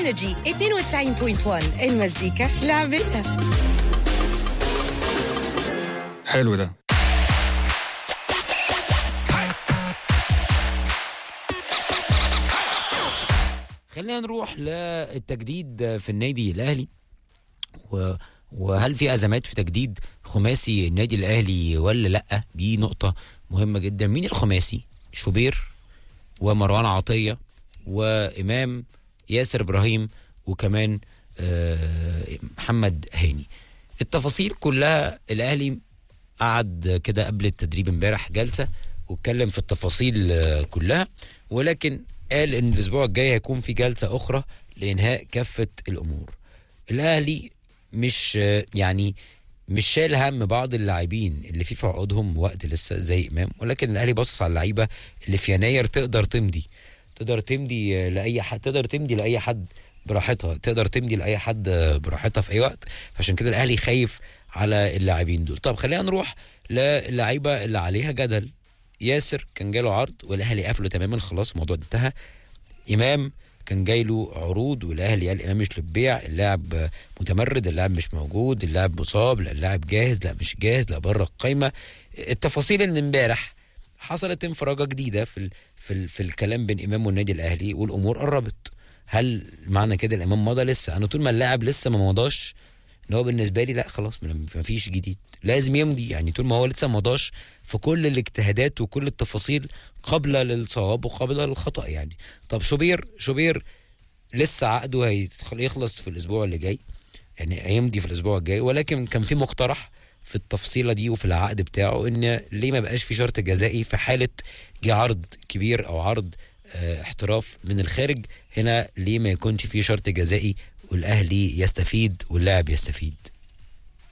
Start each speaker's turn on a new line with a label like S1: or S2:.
S1: انرجي 92.1 المزيكا لعبتها
S2: حلو ده
S3: خلينا نروح للتجديد في النادي الاهلي و وهل في ازمات في تجديد خماسي النادي الاهلي ولا لا دي نقطه مهمه جدا مين الخماسي شوبير ومروان عطيه وامام ياسر ابراهيم وكمان آه، محمد هاني التفاصيل كلها الاهلي قعد كده قبل التدريب امبارح جلسه واتكلم في التفاصيل آه، كلها ولكن قال ان الاسبوع الجاي هيكون في جلسه اخرى لانهاء كافه الامور الاهلي مش آه، يعني مش شايل هم بعض اللاعبين اللي في في عقودهم وقت لسه زي امام ولكن الاهلي باصص على اللعيبه اللي في يناير تقدر تمضي تقدر تمضي آه، لاي حد تقدر تمضي لاي حد براحتها تقدر تمضي لاي حد آه، براحتها في اي وقت فعشان كده الاهلي خايف على اللاعبين دول طب خلينا نروح للعيبه اللي عليها جدل ياسر كان جاله عرض والاهلي قفله تماما خلاص الموضوع انتهى امام كان جاي له عروض والاهلي قال امام مش للبيع اللاعب آه، متمرد اللاعب مش موجود اللاعب مصاب لا اللاعب جاهز لا مش جاهز لا بره القايمه التفاصيل ان امبارح حصلت انفراجه جديده في ال في ال في الكلام بين امام والنادي الاهلي والامور قربت هل معنى كده الامام مضى لسه انا طول ما اللاعب لسه ما مضاش ان هو بالنسبه لي لا خلاص ما فيش جديد لازم يمضي يعني طول ما هو لسه ما مضاش في كل الاجتهادات وكل التفاصيل قابله للصواب وقابله للخطا يعني طب شوبير شوبير لسه عقده هيدخل- يخلص في الاسبوع اللي جاي يعني هيمضي في الاسبوع الجاي ولكن كان في مقترح في التفصيله دي وفي العقد بتاعه ان ليه ما بقاش في شرط جزائي في حاله جه عرض كبير او عرض آه، احتراف من الخارج هنا ليه ما يكونش في شرط جزائي والاهلي يستفيد واللاعب يستفيد